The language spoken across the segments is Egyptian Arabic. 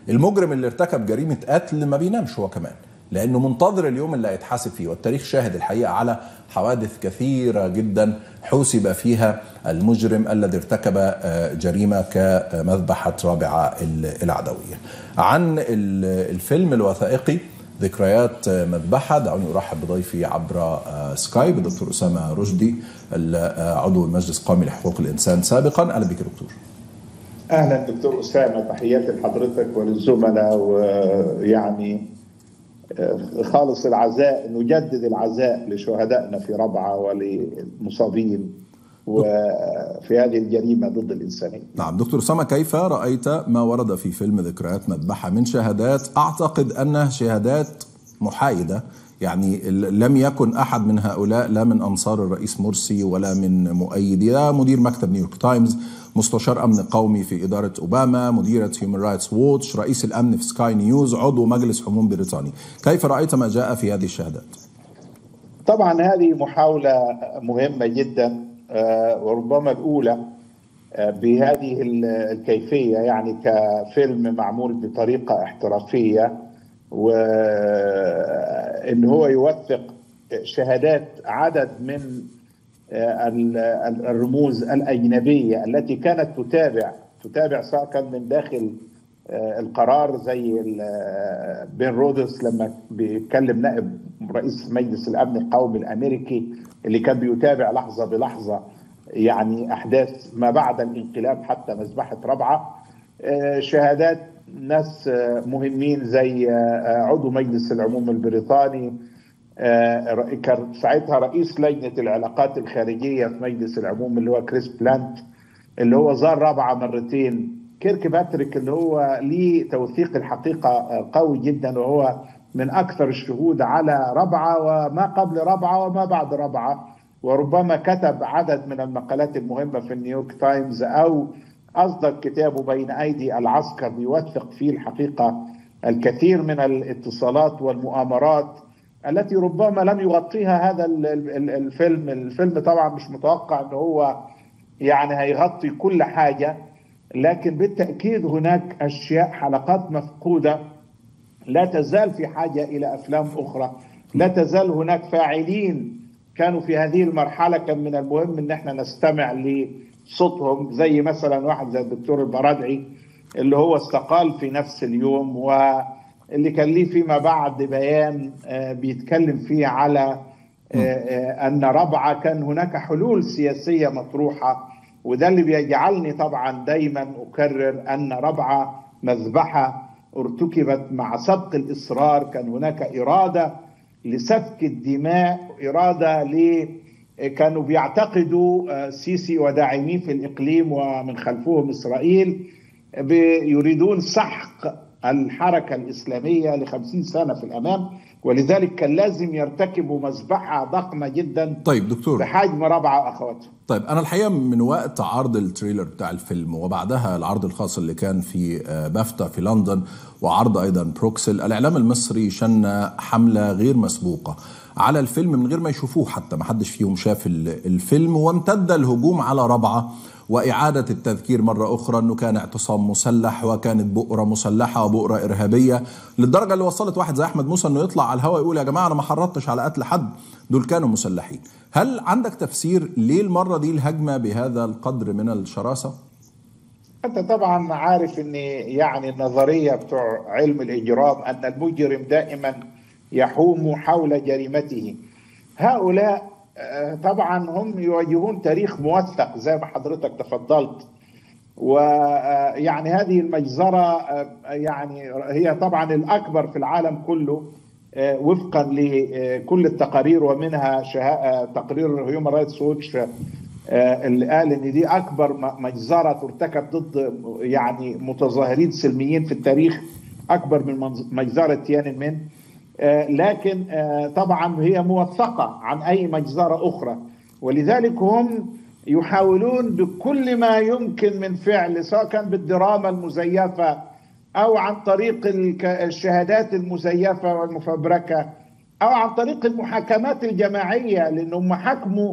المجرم اللي ارتكب جريمه قتل ما بينامش هو كمان لانه منتظر اليوم اللي هيتحاسب فيه والتاريخ شاهد الحقيقه على حوادث كثيره جدا حوسب فيها المجرم الذي ارتكب جريمه كمذبحه رابعه العدويه. عن الفيلم الوثائقي ذكريات مذبحة دعوني أرحب بضيفي عبر سكايب الدكتور أسامة رشدي عضو المجلس القومي لحقوق الإنسان سابقا أهلا بك دكتور أهلا دكتور أسامة تحياتي لحضرتك وللزملاء ويعني خالص العزاء نجدد العزاء لشهدائنا في ربعة وللمصابين وفي هذه الجريمه ضد الانسانيه. نعم دكتور اسامه كيف رايت ما ورد في فيلم ذكريات مذبحه من شهادات اعتقد انها شهادات محايده يعني لم يكن احد من هؤلاء لا من انصار الرئيس مرسي ولا من مؤيدي لا مدير مكتب نيويورك تايمز مستشار امن قومي في اداره اوباما مديره هيومن رايتس ووتش رئيس الامن في سكاي نيوز عضو مجلس حموم بريطاني كيف رايت ما جاء في هذه الشهادات طبعا هذه محاوله مهمه جدا وربما الاولى بهذه الكيفيه يعني كفيلم معمول بطريقه احترافيه وان هو يوثق شهادات عدد من الرموز الاجنبيه التي كانت تتابع تتابع سواء كان من داخل القرار زي بين رودس لما بيتكلم نائب رئيس مجلس الامن القومي الامريكي اللي كان بيتابع لحظه بلحظه يعني احداث ما بعد الانقلاب حتى مذبحه ربعه شهادات ناس مهمين زي عضو مجلس العموم البريطاني كان ساعتها رئيس لجنه العلاقات الخارجيه في مجلس العموم اللي هو كريس بلانت اللي هو زار ربعه مرتين كيرك باتريك اللي هو ليه توثيق الحقيقه قوي جدا وهو من اكثر الشهود على ربعه وما قبل ربعه وما بعد ربعه وربما كتب عدد من المقالات المهمه في النيويورك تايمز او اصدر كتابه بين ايدي العسكر يوثق فيه الحقيقه الكثير من الاتصالات والمؤامرات التي ربما لم يغطيها هذا الفيلم، الفيلم طبعا مش متوقع ان هو يعني هيغطي كل حاجه لكن بالتاكيد هناك اشياء حلقات مفقوده لا تزال في حاجه الى افلام اخرى لا تزال هناك فاعلين كانوا في هذه المرحله كان من المهم ان احنا نستمع لصوتهم زي مثلا واحد زي الدكتور البرادعي اللي هو استقال في نفس اليوم واللي كان ليه فيما بعد بيان بيتكلم فيه على ان ربعه كان هناك حلول سياسيه مطروحه وده اللي بيجعلني طبعا دايما اكرر ان ربعه مذبحه ارتكبت مع سبق الاصرار كان هناك اراده لسفك الدماء اراده ل كانوا بيعتقدوا سيسي وداعميه في الاقليم ومن خلفهم اسرائيل يريدون سحق الحركه الاسلاميه لخمسين سنه في الامام ولذلك كان لازم يرتكبوا مذبحه ضخمه جدا طيب دكتور بحجم ربعه اخواته طيب انا الحقيقه من وقت عرض التريلر بتاع الفيلم وبعدها العرض الخاص اللي كان في بافتا في لندن وعرض ايضا بروكسل الاعلام المصري شن حمله غير مسبوقه على الفيلم من غير ما يشوفوه حتى ما حدش فيهم شاف الفيلم وامتد الهجوم على ربعه وإعادة التذكير مرة أخرى أنه كان اعتصام مسلح وكانت بؤرة مسلحة وبؤرة إرهابية للدرجة اللي وصلت واحد زي أحمد موسى أنه يطلع على الهواء يقول يا جماعة أنا ما حرضتش على قتل حد دول كانوا مسلحين هل عندك تفسير ليه المرة دي الهجمة بهذا القدر من الشراسة؟ أنت طبعا عارف أن يعني النظرية بتوع علم الإجرام أن المجرم دائما يحوم حول جريمته هؤلاء طبعا هم يواجهون تاريخ موثق زي ما حضرتك تفضلت ويعني هذه المجزرة يعني هي طبعا الأكبر في العالم كله وفقا لكل التقارير ومنها تقرير هيومن رايتس ووتش اللي قال ان دي اكبر مجزره ترتكب ضد يعني متظاهرين سلميين في التاريخ اكبر من مجزره تيانن لكن طبعا هي موثقة عن أي مجزرة أخرى ولذلك هم يحاولون بكل ما يمكن من فعل سواء كان بالدراما المزيفة أو عن طريق الشهادات المزيفة والمفبركة أو عن طريق المحاكمات الجماعية لأنهم حكموا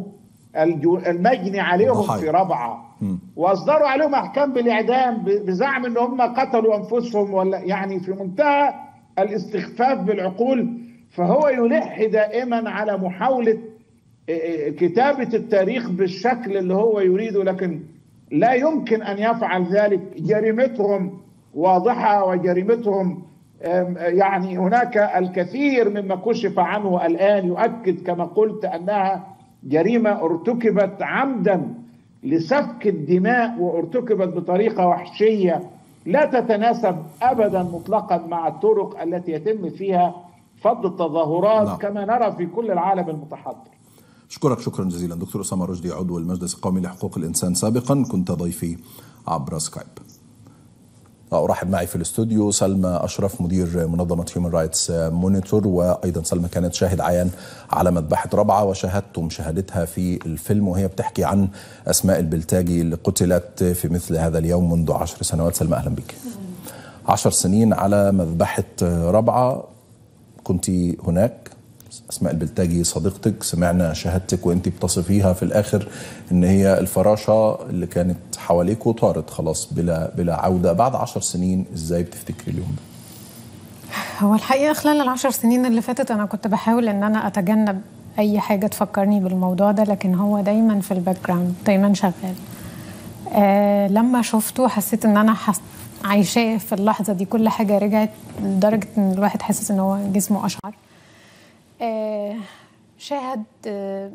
المجني عليهم ضحي. في ربعه واصدروا عليهم احكام بالاعدام بزعم ان هم قتلوا انفسهم ولا يعني في منتهى الاستخفاف بالعقول فهو يلح دائما على محاوله كتابه التاريخ بالشكل اللي هو يريده لكن لا يمكن ان يفعل ذلك جريمتهم واضحه وجريمتهم يعني هناك الكثير مما كشف عنه الان يؤكد كما قلت انها جريمه ارتكبت عمدا لسفك الدماء وارتكبت بطريقه وحشيه لا تتناسب ابدا مطلقا مع الطرق التي يتم فيها فض التظاهرات نعم. كما نرى في كل العالم المتحضر. اشكرك شكرا جزيلا دكتور اسامه رشدي عضو المجلس القومي لحقوق الانسان سابقا كنت ضيفي عبر سكايب. ارحب معي في الاستوديو سلمى اشرف مدير منظمه هيومن رايتس مونيتور وايضا سلمى كانت شاهد عيان على مذبحه ربعه وشاهدت مشاهدتها في الفيلم وهي بتحكي عن اسماء البلتاجي اللي قتلت في مثل هذا اليوم منذ عشر سنوات سلمى اهلا بك. عشر سنين على مذبحه ربعه كنت هناك اسماء البلتاجي صديقتك سمعنا شهادتك وانت بتصفيها في الاخر ان هي الفراشه اللي كانت حواليك وطارت خلاص بلا بلا عوده بعد عشر سنين ازاي بتفتكري اليوم ده؟ هو الحقيقه خلال العشر سنين اللي فاتت انا كنت بحاول ان انا اتجنب اي حاجه تفكرني بالموضوع ده لكن هو دايما في الباك جراوند دايما شغال آه لما شفته حسيت ان انا حس... عايشاه في اللحظه دي كل حاجه رجعت لدرجه ان الواحد حاسس ان هو جسمه اشعر آه شاهد آه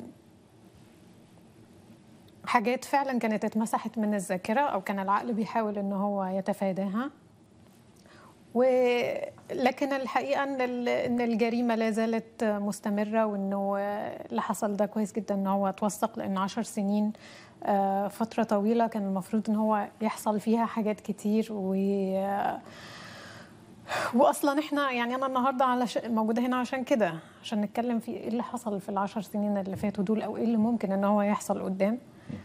حاجات فعلا كانت اتمسحت من الذاكرة أو كان العقل بيحاول إن هو يتفاداها ولكن الحقيقة إن إن الجريمة لا زالت مستمرة وإنه اللي حصل ده كويس جدا إن هو اتوثق لأن عشر سنين فترة طويلة كان المفروض إن هو يحصل فيها حاجات كتير و واصلا احنا يعني انا النهارده على ش... موجوده هنا عشان كده عشان نتكلم في ايه اللي حصل في العشر سنين اللي فاتوا دول او ايه اللي ممكن ان هو يحصل قدام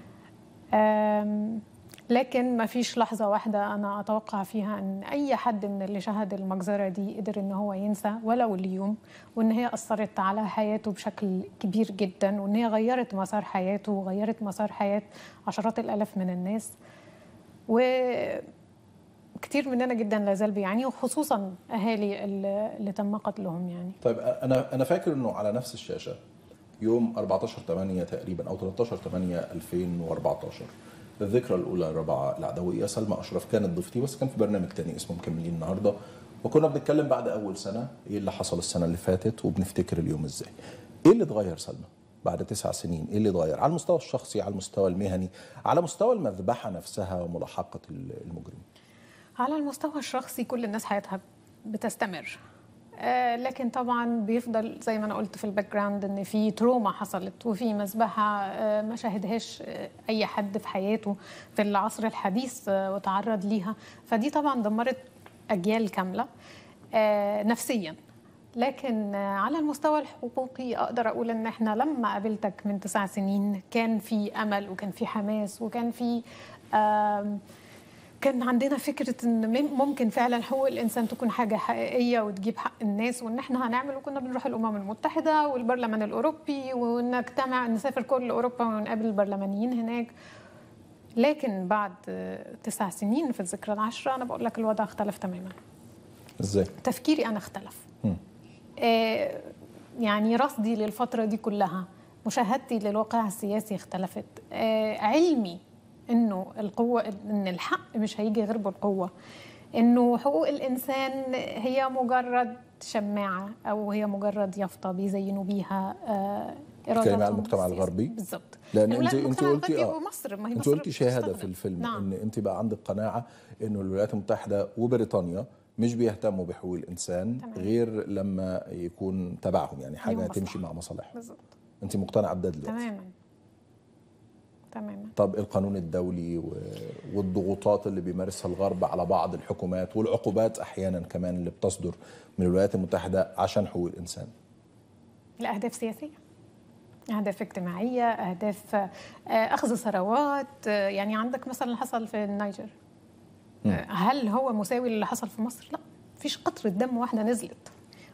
لكن ما فيش لحظه واحده انا اتوقع فيها ان اي حد من اللي شهد المجزره دي قدر ان هو ينسى ولو اليوم وان هي اثرت على حياته بشكل كبير جدا وان هي غيرت مسار حياته وغيرت مسار حياه عشرات الالاف من الناس و كتير مننا جدا لا زال بيعاني وخصوصا اهالي اللي تم قتلهم يعني طيب انا انا فاكر انه على نفس الشاشه يوم 14 8 تقريبا او 13 8 2014 الذكرى الاولى الرابعه العدويه سلمى اشرف كانت ضيفتي بس كان في برنامج تاني اسمه مكملين النهارده وكنا بنتكلم بعد اول سنه ايه اللي حصل السنه اللي فاتت وبنفتكر اليوم ازاي ايه اللي اتغير سلمى بعد تسع سنين ايه اللي اتغير على المستوى الشخصي على المستوى المهني على مستوى المذبحه نفسها وملاحقه المجرمين على المستوى الشخصي كل الناس حياتها بتستمر آه لكن طبعا بيفضل زي ما انا قلت في الباك جراوند ان في تروما حصلت وفي مذبحه آه ما شاهدهاش آه اي حد في حياته في العصر الحديث وتعرض ليها فدي طبعا دمرت اجيال كامله نفسيا لكن على المستوى الحقوقي اقدر اقول ان احنا لما قابلتك من تسع سنين كان في امل وكان في حماس وكان في كان عندنا فكرة إن ممكن فعلا حقوق الإنسان تكون حاجة حقيقية وتجيب حق الناس وإن إحنا هنعمل وكنا بنروح الأمم المتحدة والبرلمان الأوروبي ونجتمع نسافر كل أوروبا ونقابل البرلمانيين هناك لكن بعد تسع سنين في الذكرى العشرة أنا بقول لك الوضع اختلف تماما إزاي؟ تفكيري أنا اختلف آه يعني رصدي للفترة دي كلها مشاهدتي للواقع السياسي اختلفت آه علمي انه القوه ان الحق مش هيجي غير بالقوه انه حقوق الانسان هي مجرد شماعه او هي مجرد يافطه بيزينوا بيها ارادتهم على المجتمع الغربي بالظبط لان انت انت قلتي اه مصر ما هي انت قلتي شهاده في الفيلم نعم. ان انت بقى عندك قناعه انه الولايات المتحده وبريطانيا مش بيهتموا بحقوق الانسان تمام. غير لما يكون تبعهم يعني حاجه تمشي مع مصالحهم بالظبط انت مقتنعه بده دلوقتي تماما تماما طب القانون الدولي والضغوطات اللي بيمارسها الغرب على بعض الحكومات والعقوبات احيانا كمان اللي بتصدر من الولايات المتحده عشان حقوق الانسان الاهداف سياسيه اهداف اجتماعيه اهداف اخذ ثروات يعني عندك مثلا اللي حصل في النيجر هل هو مساوي للي حصل في مصر لا فيش قطره دم واحده نزلت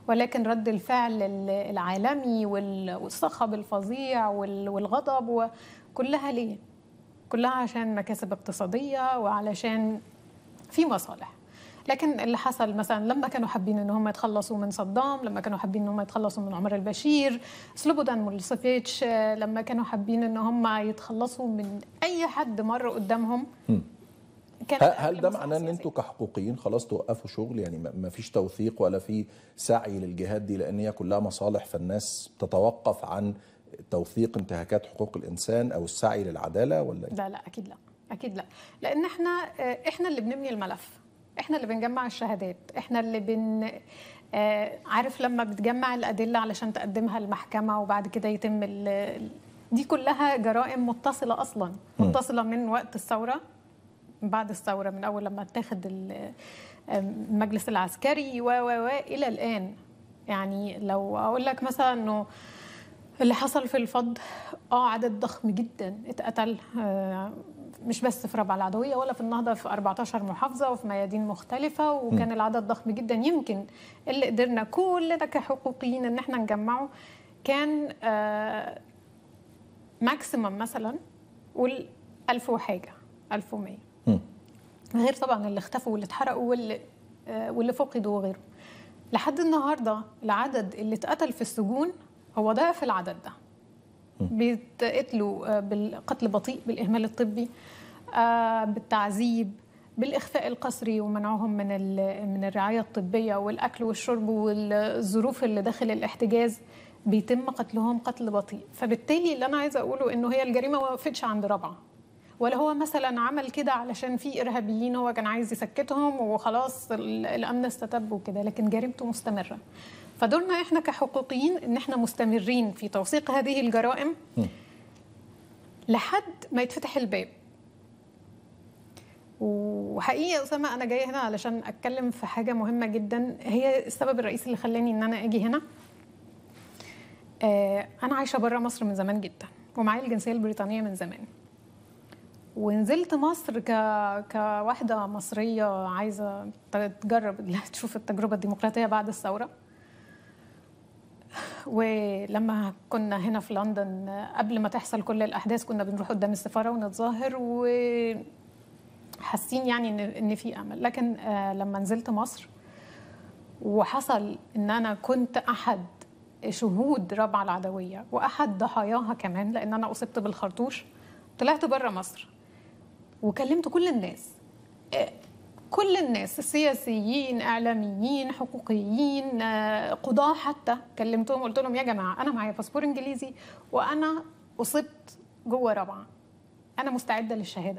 ولكن رد الفعل العالمي والصخب الفظيع والغضب وكلها ليه؟ كلها عشان مكاسب اقتصاديه وعلشان في مصالح لكن اللي حصل مثلا لما كانوا حابين ان هم يتخلصوا من صدام لما كانوا حابين ان هم يتخلصوا من عمر البشير سلوبودان مولسيفيتش لما كانوا حابين ان هم يتخلصوا من اي حد مر قدامهم كان هل ده معناه ان انتوا كحقوقيين خلاص توقفوا شغل يعني ما فيش توثيق ولا في سعي للجهات دي لان هي كلها مصالح فالناس تتوقف عن توثيق انتهاكات حقوق الانسان او السعي للعداله ولا لا لا اكيد لا اكيد لا لان احنا احنا اللي بنبني الملف احنا اللي بنجمع الشهادات احنا اللي بن آه عارف لما بتجمع الادله علشان تقدمها المحكمه وبعد كده يتم دي كلها جرائم متصله اصلا متصله من وقت الثوره بعد الثوره من اول لما اتخذ المجلس العسكري و و الى الان يعني لو اقول لك مثلا انه اللي حصل في الفض اه عدد ضخم جدا اتقتل آه مش بس في ربع العدوية ولا في النهضة في 14 محافظة وفي ميادين مختلفة وكان م. العدد ضخم جدا يمكن اللي قدرنا كلنا كحقوقيين ان احنا نجمعه كان آه ماكسيمم مثلا قول 1000 وحاجة 1100 غير طبعا اللي اختفوا واللي اتحرقوا واللي آه واللي فقدوا وغيره لحد النهارده العدد اللي اتقتل في السجون هو ضعف العدد ده بيتقتلوا بالقتل بطيء بالاهمال الطبي بالتعذيب بالاخفاء القسري ومنعهم من من الرعايه الطبيه والاكل والشرب والظروف اللي داخل الاحتجاز بيتم قتلهم قتل بطيء فبالتالي اللي انا عايزه اقوله انه هي الجريمه ما وقفتش عند رابعه ولا هو مثلا عمل كده علشان في ارهابيين هو كان عايز يسكتهم وخلاص الامن استتب وكده لكن جريمته مستمره فدورنا احنا كحقوقيين ان احنا مستمرين في توثيق هذه الجرائم لحد ما يتفتح الباب وحقيقي يا اسامه انا جايه هنا علشان اتكلم في حاجه مهمه جدا هي السبب الرئيسي اللي خلاني ان انا اجي هنا آه انا عايشه بره مصر من زمان جدا ومعايا الجنسيه البريطانيه من زمان ونزلت مصر ك... كواحده مصريه عايزه تجرب تشوف التجربه الديمقراطيه بعد الثوره ولما كنا هنا في لندن قبل ما تحصل كل الاحداث كنا بنروح قدام السفاره ونتظاهر و حاسين يعني ان ان في امل لكن آه لما نزلت مصر وحصل ان انا كنت احد شهود ربع العدويه واحد ضحاياها كمان لان انا اصبت بالخرطوش طلعت بره مصر وكلمت كل الناس آه كل الناس السياسيين اعلاميين حقوقيين قضاه حتى كلمتهم قلت لهم يا جماعه انا معايا باسبور انجليزي وانا اصبت جوه رابعه انا مستعده للشهاده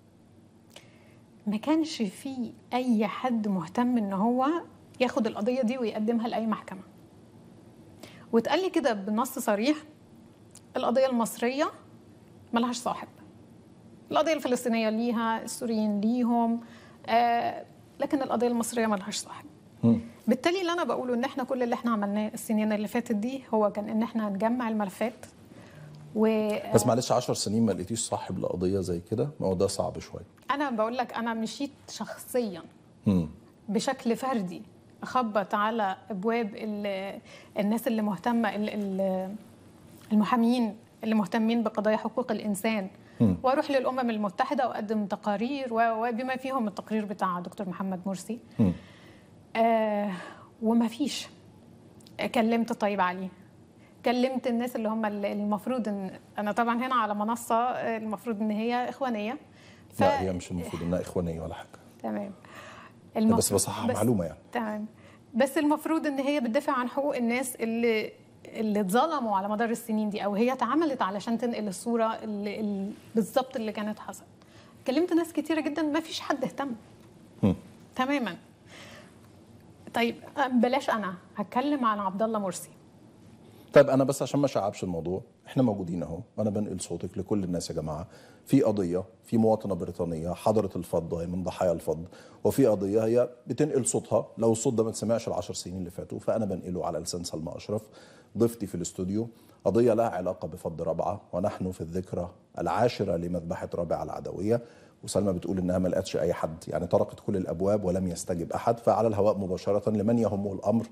ما كانش في اي حد مهتم ان هو ياخد القضيه دي ويقدمها لاي محكمه واتقال لي كده بنص صريح القضيه المصريه ملهاش صاحب القضيه الفلسطينيه ليها السوريين ليهم آه لكن القضيه المصريه ملهاش صاحب بالتالي اللي انا بقوله ان احنا كل اللي احنا عملناه السنين اللي فاتت دي هو كان ان احنا نجمع الملفات و بس معلش 10 سنين ما لقيتيش صاحب لقضيه زي كده ما هو ده صعب شويه انا بقول لك انا مشيت شخصيا مم. بشكل فردي اخبط على ابواب الناس اللي مهتمه المحامين اللي مهتمين بقضايا حقوق الانسان م. واروح للامم المتحده واقدم تقارير وبما فيهم التقرير بتاع دكتور محمد مرسي آه وما فيش كلمت طيب علي كلمت الناس اللي هم المفروض ان انا طبعا هنا على منصه المفروض ان هي اخوانيه ف... لا هي مش المفروض انها اخوانيه ولا حاجه تمام المفروض بس بصحح معلومه يعني تمام بس المفروض ان هي بتدافع عن حقوق الناس اللي اللي اتظلموا على مدار السنين دي او هي اتعملت علشان تنقل الصوره اللي, اللي بالظبط اللي كانت حصلت كلمت ناس كتيره جدا ما فيش حد اهتم تماما طيب بلاش انا هتكلم عن عبد الله مرسي طيب انا بس عشان ما اشعبش الموضوع احنا موجودين اهو انا بنقل صوتك لكل الناس يا جماعه في قضيه في مواطنه بريطانيه حضرت الفض هي من ضحايا الفض وفي قضيه هي بتنقل صوتها لو الصوت ده ما اتسمعش العشر سنين اللي فاتوا فانا بنقله على لسان سلمى اشرف ضيفتي في الاستوديو قضيه لها علاقه بفض رابعه ونحن في الذكرى العاشره لمذبحه رابعه العدويه وسلمى بتقول انها ما لقتش اي حد يعني طرقت كل الابواب ولم يستجب احد فعلى الهواء مباشره لمن يهمه الامر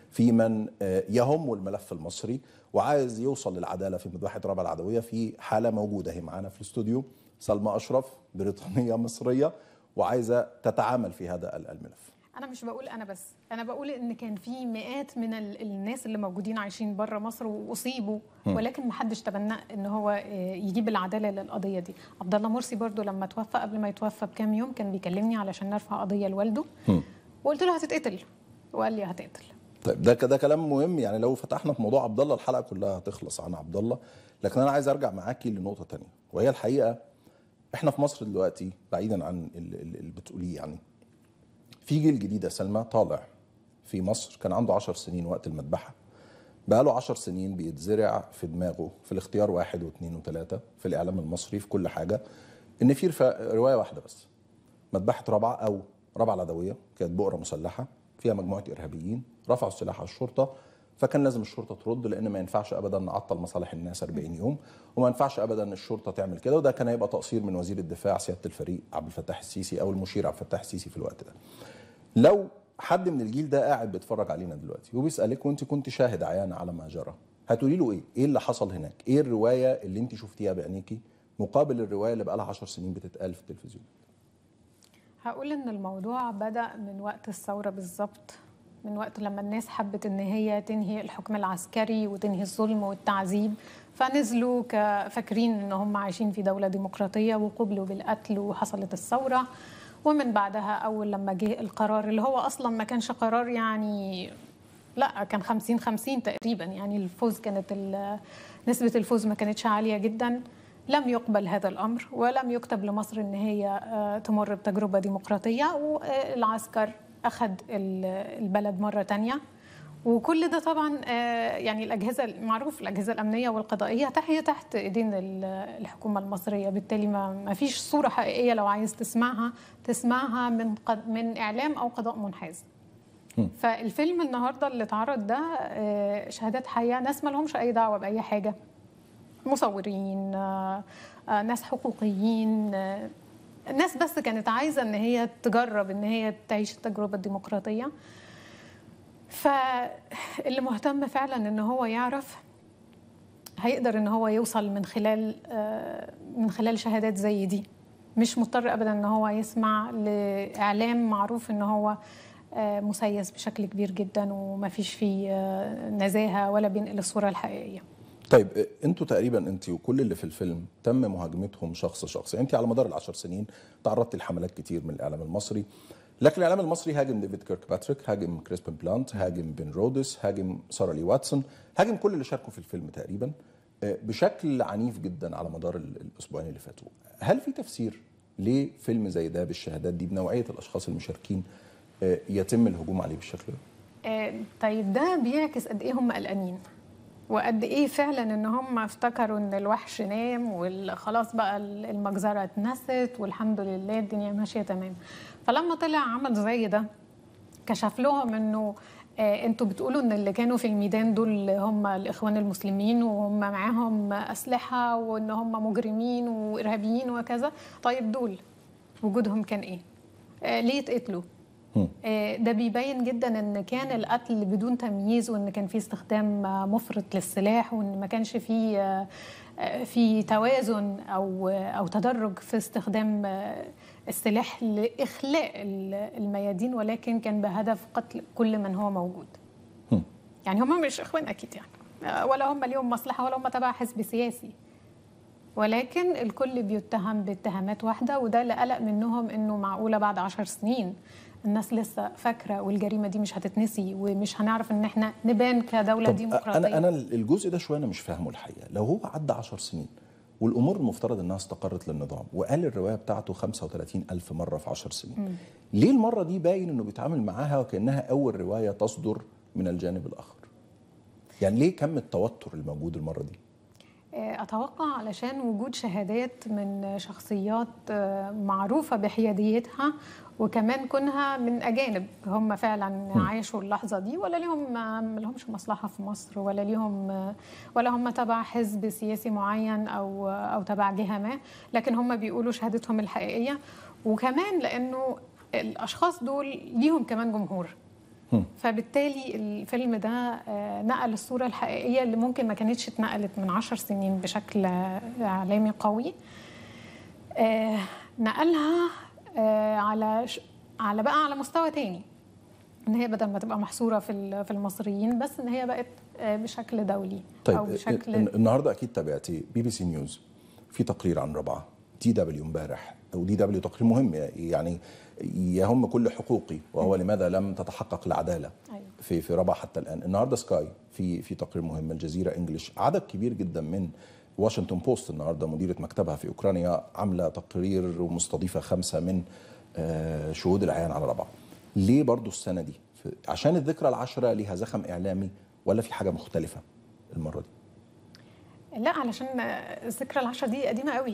في من آه، يهم الملف المصري وعايز يوصل للعداله في مذبحه رابعه العدويه في حاله موجوده هي معانا في الاستوديو سلمى اشرف بريطانيه مصريه وعايزه تتعامل في هذا الملف انا مش بقول انا بس انا بقول ان كان في مئات من ال- الناس اللي موجودين عايشين بره مصر واصيبوا ولكن ما حدش تبنى ان هو آه، يجيب العداله للقضيه دي عبد الله مرسي برضو لما توفى قبل ما يتوفى بكام يوم كان بيكلمني علشان نرفع قضيه لوالده وقلت له هتتقتل وقال لي هتقتل طيب ده ده كلام مهم يعني لو فتحنا في موضوع عبد الله الحلقه كلها هتخلص عن عبد الله لكن انا عايز ارجع معاكي لنقطه تانية وهي الحقيقه احنا في مصر دلوقتي بعيدا عن ال- ال- اللي بتقوليه يعني في جيل جديد يا سلمى طالع في مصر كان عنده عشر سنين وقت المذبحه بقى له عشر سنين بيتزرع في دماغه في الاختيار واحد واثنين وثلاثة في الإعلام المصري في كل حاجة إن في رفا- رواية واحدة بس مذبحة رابعة أو رابعة العدوية كانت بؤرة مسلحة فيها مجموعة إرهابيين رفعوا السلاح على الشرطة فكان لازم الشرطة ترد لأن ما ينفعش أبدا نعطل مصالح الناس 40 يوم وما ينفعش أبدا الشرطة تعمل كده وده كان هيبقى تقصير من وزير الدفاع سيادة الفريق عبد الفتاح السيسي أو المشير عبد الفتاح السيسي في الوقت ده لو حد من الجيل ده قاعد بيتفرج علينا دلوقتي وبيسالك وانت كنت شاهد عيان على ما جرى هتقولي له ايه؟ ايه اللي حصل هناك؟ ايه الروايه اللي انت شفتيها بعينيكي مقابل الروايه اللي بقى لها 10 سنين بتتقال في التلفزيون؟ هقول ان الموضوع بدا من وقت الثوره بالظبط من وقت لما الناس حبت ان هي تنهي الحكم العسكري وتنهي الظلم والتعذيب فنزلوا ك- فاكرين ان هم عايشين في دوله ديمقراطيه وقبلوا بالقتل وحصلت الثوره ومن بعدها اول لما جه القرار اللي هو اصلا ما كانش قرار يعني لا كان 50 50 تقريبا يعني الفوز كانت ال- نسبة الفوز ما كانتش عالية جدا لم يقبل هذا الأمر ولم يكتب لمصر أن هي آه، تمر بتجربة ديمقراطية والعسكر أخذ ال- البلد مرة تانية وكل ده طبعا آه، يعني الأجهزة معروف الأجهزة الأمنية والقضائية هي تحت إيدين ال- الحكومة المصرية بالتالي ما ما فيش صورة حقيقية لو عايز تسمعها تسمعها من قد من إعلام أو قضاء منحاز فالفيلم النهارده اللي اتعرض ده آه، شهادات حيه ناس ما لهمش اي دعوه باي حاجه مصورين آه، آه، ناس حقوقيين آه، ناس بس كانت عايزه ان هي تجرب ان هي تعيش التجربه الديمقراطيه فاللي مهتم فعلا ان هو يعرف هيقدر ان هو يوصل من خلال آه، من خلال شهادات زي دي مش مضطر ابدا ان هو يسمع لاعلام معروف ان هو آه، مسيس بشكل كبير جدا وما فيش فيه آه، نزاهه ولا بينقل الصوره الحقيقيه طيب اه، انتوا تقريبا انت وكل اللي في الفيلم تم مهاجمتهم شخص شخص انت على مدار العشر سنين تعرضت لحملات كتير من الاعلام المصري لكن الاعلام المصري هاجم ديفيد كيرك باتريك هاجم كريسبن بلانت هاجم بن رودس هاجم سارة لي واتسون هاجم كل اللي شاركوا في الفيلم تقريبا اه، بشكل عنيف جدا على مدار ال- الاسبوعين اللي فاتوا هل في تفسير ليه فيلم زي ده بالشهادات دي بنوعيه الاشخاص المشاركين اه، يتم الهجوم عليه بالشكل ده آه، طيب ده بيعكس قد ايه هم قلقانين وقد ايه فعلا ان هم افتكروا ان الوحش نام وخلاص بقى المجزره اتنست والحمد لله الدنيا ماشيه تمام فلما طلع عمل زي ده كشف لهم انه آه انتوا بتقولوا ان اللي كانوا في الميدان دول هم الاخوان المسلمين وهم معاهم اسلحه وان هم مجرمين وارهابيين وكذا طيب دول وجودهم كان ايه؟ آه ليه اتقتلوا؟ آه، ده بيبين جدا ان كان القتل بدون تمييز وان كان في استخدام آه، مفرط للسلاح وان ما كانش في آه، آه، في توازن او آه، او تدرج في استخدام آه، السلاح لاخلاء ال- الميادين ولكن كان بهدف قتل كل من هو موجود. يعني هم مش اخوان اكيد يعني آه، ولا هم ليهم مصلحه ولا هم تبع حزب سياسي. ولكن الكل بيتهم باتهامات واحده وده اللي قلق منهم انه معقوله بعد عشر سنين الناس لسه فاكره والجريمه دي مش هتتنسي ومش هنعرف ان احنا نبان كدوله طب ديمقراطيه انا انا الجزء ده شويه انا مش فاهمه الحقيقه لو هو عدى 10 سنين والامور المفترض انها استقرت للنظام وقال الروايه بتاعته 35 الف مره في 10 سنين ليه المره دي باين انه بيتعامل معاها وكانها اول روايه تصدر من الجانب الاخر يعني ليه كم التوتر الموجود المره دي آه، اتوقع علشان وجود شهادات من شخصيات آه، معروفه بحياديتها وكمان كونها من اجانب هم فعلا عاشوا اللحظه دي ولا ليهم ما لهمش مصلحه في مصر ولا ليهم آه، ولا هم تبع حزب سياسي معين او او تبع جهه ما لكن هم بيقولوا شهادتهم الحقيقيه وكمان لانه الاشخاص دول ليهم كمان جمهور فبالتالي الفيلم ده آه، نقل الصورة الحقيقية اللي ممكن ما كانتش اتنقلت من عشر سنين بشكل آه، إعلامي قوي آه، نقلها آه، على ش- على بقى على مستوى تاني ان هي بدل ما تبقى محصوره في ال- في المصريين بس ان هي بقت آه، بشكل دولي طيب او بشكل الن- النهارده اكيد تابعتي بي بي سي نيوز في تقرير عن ربعه دي دبليو امبارح او دي دبليو تقرير مهم يعني يهم كل حقوقي وهو لماذا لم تتحقق العداله أيوة. في في ربعه حتى الان النهارده سكاي في في تقرير مهم الجزيره انجلش عدد كبير جدا من واشنطن بوست النهارده مديره مكتبها في اوكرانيا عامله تقرير ومستضيفه خمسه من آه، شهود العيان على ربعه ليه برضو السنه دي في- عشان الذكرى العاشره ليها زخم اعلامي ولا في حاجه مختلفه المره دي لا علشان الذكرى العشرة دي قديمة قوي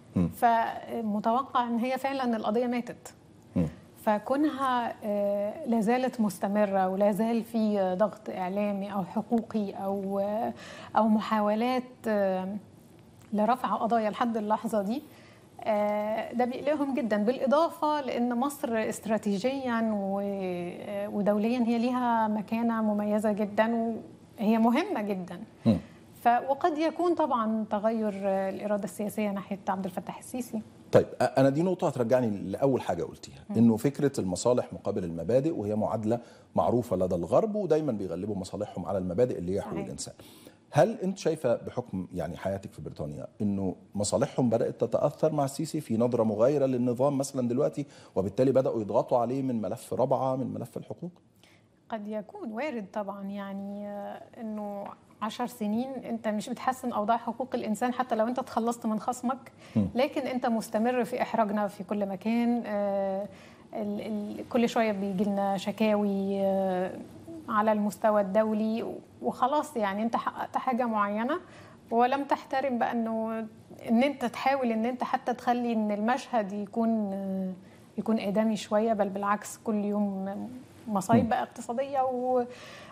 فمتوقع ان هي فعلا القضية ماتت مم. فكونها آه، لا زالت مستمرة ولا زال في ضغط إعلامي أو حقوقي أو آه، أو محاولات آه، لرفع قضايا لحد اللحظة دي آه، ده بيقلقهم جدا بالإضافة لأن مصر استراتيجيا و- آه، ودوليا هي ليها مكانة مميزة جدا وهي مهمة جدا مم. ف وقد يكون طبعا تغير آه، الإرادة السياسية ناحية عبد الفتاح السيسي طيب أ- انا دي نقطه هترجعني لاول حاجه قلتيها انه فكره المصالح مقابل المبادئ وهي معادله معروفه لدى الغرب ودايما بيغلبوا مصالحهم على المبادئ اللي هي حقوق صحيح. الانسان هل انت شايفه بحكم يعني حياتك في بريطانيا انه مصالحهم بدات تتاثر مع السيسي في نظره مغايره للنظام مثلا دلوقتي وبالتالي بداوا يضغطوا عليه من ملف ربعه من ملف الحقوق قد يكون وارد طبعا يعني آه، انه عشر سنين انت مش بتحسن اوضاع حقوق الانسان حتى لو انت تخلصت من خصمك لكن انت مستمر في احراجنا في كل مكان آه، ال ال كل شويه بيجي لنا شكاوي آه، على المستوى الدولي وخلاص يعني انت حققت حاجه معينه ولم تحترم بقى انه ان انت تحاول ان انت حتى تخلي ان المشهد يكون آه، يكون ادمي شويه بل بالعكس كل يوم مصايب بقى اقتصاديه و...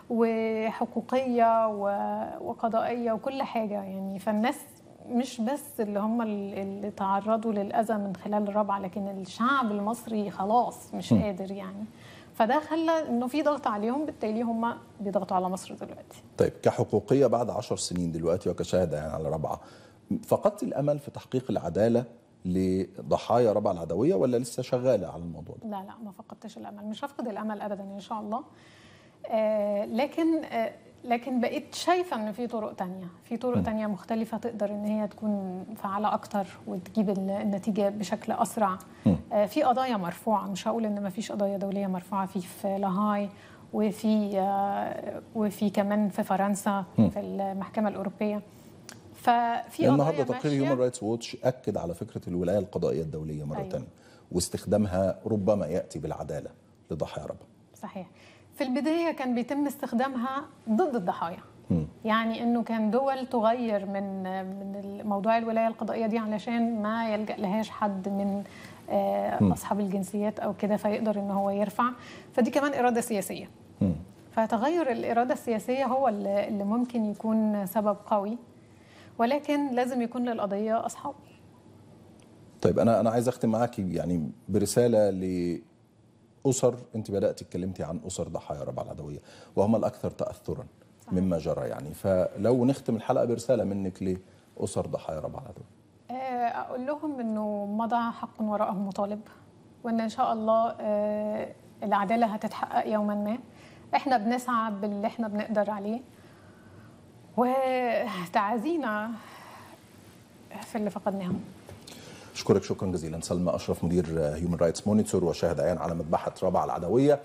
وحقوقيه و... وقضائيه وكل حاجه يعني فالناس مش بس اللي هم ال- اللي تعرضوا للاذى من خلال الرابعه لكن الشعب المصري خلاص مش قادر يعني فده خلى انه في ضغط عليهم بالتالي هم بيضغطوا على مصر دلوقتي طيب كحقوقيه بعد عشر سنين دلوقتي وكشاهده يعني على ربعه فقدت الامل في تحقيق العداله لضحايا ربعه العدويه ولا لسه شغاله على الموضوع ده؟ لا لا ما فقدتش الامل مش هفقد الامل ابدا ان شاء الله آه لكن آه لكن بقيت شايفه ان في طرق تانية في طرق تانية مختلفه تقدر ان هي تكون فعاله اكتر وتجيب ال- النتيجه بشكل اسرع آه في قضايا مرفوعه مش هقول ان ما فيش قضايا دوليه مرفوعه في في لاهاي وفي آه وفي كمان في فرنسا في المحكمه الاوروبيه ففي النهارده قضايا تقرير ماشية. هيومن رايتس ووتش اكد على فكره الولايه القضائيه الدوليه مره أيوة. ثانيه واستخدامها ربما ياتي بالعداله لضحايا ربعه. صحيح في البداية كان بيتم استخدامها ضد الضحايا يعني انه كان دول تغير من من موضوع الولايه القضائيه دي علشان ما يلجا لهاش حد من آه، اصحاب الجنسيات او كده فيقدر ان هو يرفع فدي كمان اراده سياسيه فتغير الاراده السياسيه هو اللي اللي ممكن يكون سبب قوي ولكن لازم يكون للقضيه اصحاب طيب انا انا عايز اختم معاكي يعني برساله لاسر انت بدات اتكلمتي عن اسر ضحايا ربع العدويه وهم الاكثر تاثرا مما جرى يعني فلو نختم الحلقه برساله منك لاسر ضحايا ربع العدويه. آه، اقول لهم انه مضى حق وراءه مطالب وان ان شاء الله آه، العداله هتتحقق يوما ما احنا بنسعى باللي احنا بنقدر عليه وتعازينا في اللي فقدناهم اشكرك شكرا جزيلا سلمى اشرف مدير هيومن رايتس مونيتور وشاهد عيان على مذبحه ربع العدويه